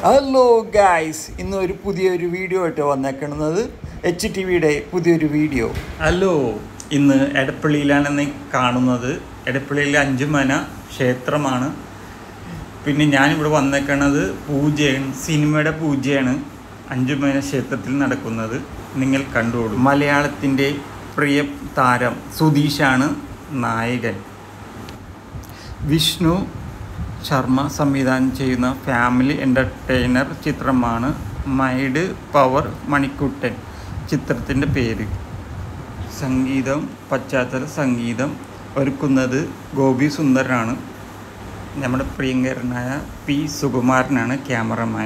Hello guys ഇന്ന് ഒരു പുതിയൊരു വീഡിയോ ആയിട്ട് വന്നേക്കുന്നത് എച്ച് ടി വിയുടെ പുതിയൊരു വീഡിയോ ഹലോ ഇന്ന് എടപ്പള്ളിയിലാണ് നീ കാണുന്നത് എടപ്പള്ളിയിലെ അഞ്ചുമന ക്ഷേത്രമാണ് പിന്നെ ഞാനിവിടെ വന്നേക്കണത് പൂജയാണ് സിനിമയുടെ പൂജയാണ് അഞ്ചുമന ക്ഷേത്രത്തിൽ നടക്കുന്നത് നിങ്ങൾ കണ്ടോളൂ മലയാളത്തിൻ്റെ പ്രിയ താരം സുധീഷാണ് നായകൻ വിഷ്ണു ശർമ്മ സംവിധാനം ചെയ്യുന്ന ഫാമിലി എൻ്റർടൈനർ ചിത്രമാണ് മൈഡ് പവർ മണിക്കുട്ടൻ ചിത്രത്തിൻ്റെ പേര് സംഗീതം പശ്ചാത്തല സംഗീതം ഒരുക്കുന്നത് ഗോപി സുന്ദറാണ് നമ്മുടെ പ്രിയങ്കരനായ പി സുകുമാരനാണ് ക്യാമറമാൻ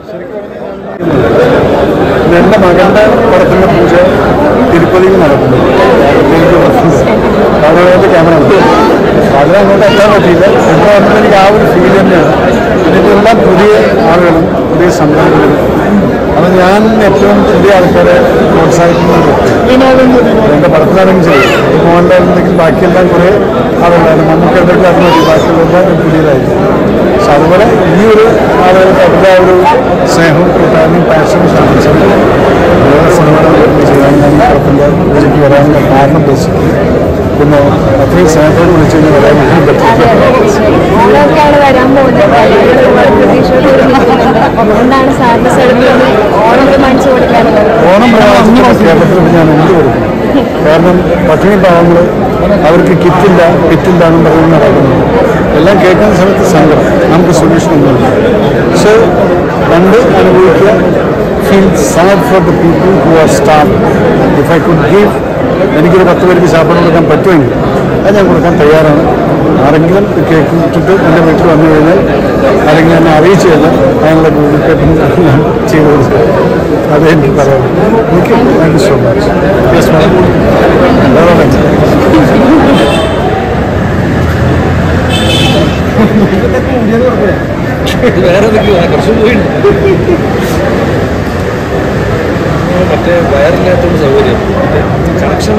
എൻ്റെ മകൻ്റെ പടത്തിൻ്റെ പൂജ തിരുപ്പതിയിൽ നടക്കുന്നു എനിക്ക് പ്രശ്നമുണ്ട് അതുകൊണ്ട് ക്യാമറ ഉണ്ട് വളരെ അങ്ങോട്ട് എത്താൻ പറ്റിയില്ല ഇപ്പോൾ വന്നപ്പോൾ എനിക്ക് ആ ഒരു ഫീൽ തന്നെയാണ് ഇതിനെല്ലാം പുതിയ ആളുകളും പുതിയ സംരംഭങ്ങളും അത് ഞാൻ ഏറ്റവും പുതിയ ആൾക്കാരെ പ്രോത്സാഹിപ്പിക്കുന്നുണ്ട് എൻ്റെ പടത്തിലാണെങ്കിൽ ചെയ്യും മോഹൻലാലിനെങ്കിൽ ബാക്കിയെല്ലാം കുറേ ആളുകളാണ് നമുക്ക് എന്തൊക്കെ അത് മതി ബാക്കിയുള്ളതെല്ലാം പുതിയതായിരുന്നു പക്ഷെ അതുപോലെ ഈ ഒരു ആളുകൾക്ക് അവരുടെ ആ ഒരു സ്നേഹവും കൂട്ടാനും പാഷനും സാധിച്ചത് വേറെ സിനിമകൾ ചെയ്യാൻ ഞാൻ ഈ പടത്തിൻ്റെ പൂജയ്ക്ക് വരാനുള്ള കാരണം ബേസിക്കലി പിന്നെ അത്രയും സ്നേഹത്തോട് വിളിച്ചു കഴിഞ്ഞാൽ വരാൻ ഒന്നും പറ്റില്ല ഓണമൊക്കെയാണ് വരാൻ പോകുന്നത് ഒരുപാട് പ്രതീക്ഷയോട് എന്താണ് സാറിന്റെ സ്ഥലത്ത് ഓണം മനസ്സ് കൊടുക്കാനുള്ളത് ഓണം പ്രവാസികൾ കേരളത്തിൽ ഞാൻ എന്ത് കൊടുക്കും കാരണം പട്ടിണി പാവങ്ങൾ അവർക്ക് കിറ്റില്ല കിറ്റില്ല എന്നും പറയുന്ന നടക്കുന്നു എല്ലാം കേൾക്കുന്ന സമയത്ത് സങ്കടം നമുക്ക് സൊല്യൂഷൻ ഒന്നുമില്ല പക്ഷേ രണ്ട് അനുഭവിക്കുക feel sad for the people who are staff if I could give എനിക്കൊരു പത്ത് പേർക്ക് ശാപനം കൊടുക്കാൻ പറ്റുമെങ്കിൽ അത് ഞാൻ കൊടുക്കാൻ തയ്യാറാണ് ആരെങ്കിലും ഇത് കേട്ടിട്ട് എൻ്റെ വീട്ടിൽ വന്നു കഴിഞ്ഞാൽ അല്ലെങ്കിൽ എന്നെ അറിയിച്ചു കഴിഞ്ഞാൽ അതിനുള്ള ഗൂഗിൾ പേ ഞാൻ ചെയ്തു കൊടുക്കും അതേ എനിക്ക് പറയാനുള്ളൂ okay thank you so much yes വേറെ എന്തൊക്കെയോ കുറച്ച് പോയിട്ടുണ്ട് മറ്റേ വയറില്ലാത്തോണ്ട് സൗകര്യം മറ്റേ കണക്ഷൻ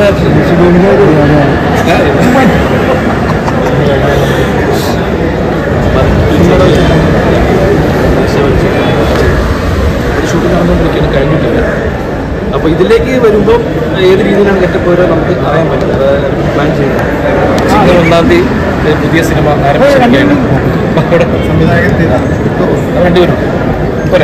ഷൂട്ട് നടന്നുകൊണ്ടിരിക്കുകയാണ് കഴിഞ്ഞിട്ടില്ല അപ്പോൾ ഇതിലേക്ക് വരുമ്പോൾ ഏത് രീതിയിലാണ് ഗെറ്റപ്പ് വരിക നമുക്ക് അറിയാൻ പറ്റും അത് പ്ലാൻ ചെയ്യുന്നത് ചിങ്ങം ഒന്നാം തീയതി ഒരു പുതിയ സിനിമ ആരംഭിച്ചിരിക്കുകയാണ് അപ്പോൾ അവിടെ രണ്ടുപേരും പോരെ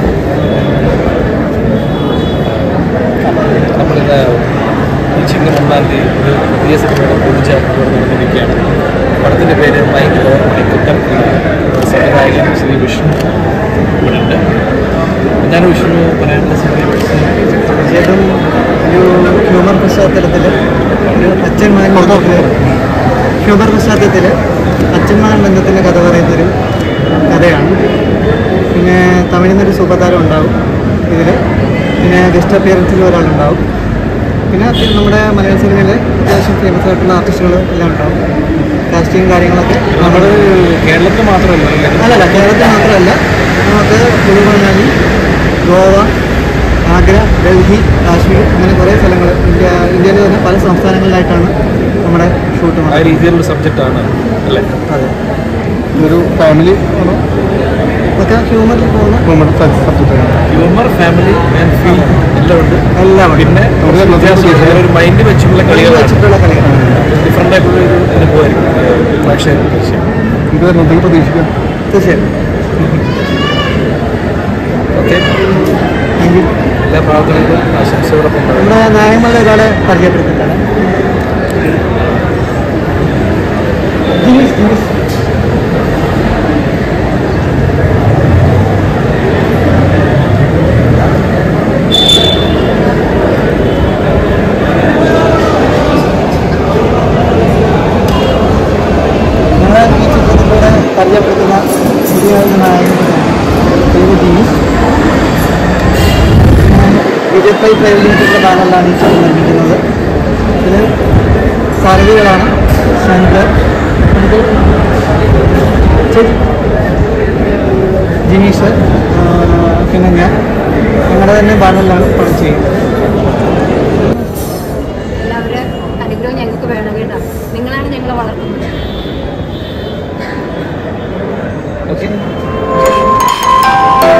നമ്മളിത് ഈ ചിങ്ങം ഒന്നാം തീയതി ഒരു പുതിയ സിനിമയുടെ പൂജ ഇവിടെ നടന്നിരിക്കുകയാണ് പടത്തിൻ്റെ പേര് മൈക്ക് മണിക്കുട്ടൻ സംവിധായകൻ ശ്രീ വിഷ്ണു ഇവിടെ ഉണ്ട് ഞാൻ വിഷ്ണു പറയാനുള്ള സമയം തീർച്ചയായിട്ടും ഒരു ഹ്യൂമർ പശ്ചാത്തലത്തിൽ ഒരു അച്ഛൻ മകൻ ബന്ധത്തിൽ ഹ്യൂമർ പശ്ചാത്തലത്തിൽ അച്ഛൻ മകൻ ബന്ധത്തിൻ്റെ കഥ പറയുന്നൊരു കഥയാണ് പിന്നെ തമിഴിൽ നിന്നൊരു സൂപ്പർതാരം ഉണ്ടാവും ഇതിൽ പിന്നെ ഗസ്റ്റ് അപ്പിയറൻസിൽ ഒരാളുണ്ടാവും പിന്നെ അത്യ- നമ്മുടെ മലയാള സിനിമയിലെ അത്യാവശ്യം ഫേമസ് ആയിട്ടുള്ള ആർട്ടിസ്റ്റുകൾ എല്ലാം ഉണ്ടാവും കാസ്റ്റിംഗ് കാര്യങ്ങളൊക്കെ നമ്മൾ കേരളത്തിൽ മാത്രമല്ല അല്ലേ? അല്ലല്ല കേരളത്തിൽ മാത്രമല്ല നമുക്ക് കുളുമണാലി ഗോവ ആഗ്ര ഡൽഹി കാശ്മീർ അങ്ങനെ കുറേ സ്ഥലങ്ങൾ ഇന്ത്യ ഇന്ത്യയിലെ തന്നെ പല സംസ്ഥാനങ്ങളിലായിട്ടാണ് നമ്മുടെ ഷൂട്ട് ആ രീതിയിലുള്ള സബ്ജക്റ്റാണ് അല്ലേ അതെ ഒരു ഫാമിലി ഒക്കെ ഹ്യൂമറിൽ പോകുന്ന നമ്മുടെ സബ്ജക്റ്റാണ് ഹ്യൂമർ ഫാമിലി ആൻഡ് ഫീൽ എല്ലാം ഉണ്ട് എല്ലാം ഉണ്ട്. പിന്നെ നമ്മുടെ വ്യത്യാസം വേറെ ഒരു മൈൻഡ് വെച്ചുള്ള കളികളാണ് വെച്ചിട്ടുള്ള കളികളാണ് ഡിഫറെൻ്റ് ആയിട്ടുള്ള ഒരു അനുഭവമായിരിക്കും പക്ഷേ ഇത് എന്തെങ്കിലും പ്രതീക്ഷിക്കാം തീർച്ചയായും ഓക്കെ താങ്ക് യു എല്ലാ പ്രാർത്ഥനകളും ആശംസകളൊപ്പം ഉണ്ടാവും നമ്മുടെ നായകന്മാരുടെ ഒരാളെ പരിചയപ്പെടുത്തിയിട്ടാണ് ജിനീഷ് ജിനീഷ് നമ്മളെ ഈ ചിത്രത്തിലൂടെ പരിചയപ്പെടുത്തുന്ന പുതിയ ഒരു നായകനാണ് പേര് ജിനീഷ് വിജയ് പ്രൈവലിൻ്റെ ബാനറിലാണ് ഈ ചിത്രം നിർമ്മിക്കുന്നത് ഇതിൽ സാരഥികളാണ് ശങ്കർ നമുക്ക് ചേച്ചി ജിനീഷ് ആ, പിന്നെ ഞാൻ ഞങ്ങളുടെ തന്നെ ബാനറിലാണ് പണം ചെയ്യുന്നത് എല്ലാവരുടെ അനുഗ്രഹം ഞങ്ങൾക്ക് വേണം കേട്ടോ നിങ്ങളാണ് ഞങ്ങളെ വളർത്തുന്നത് ഓക്കെ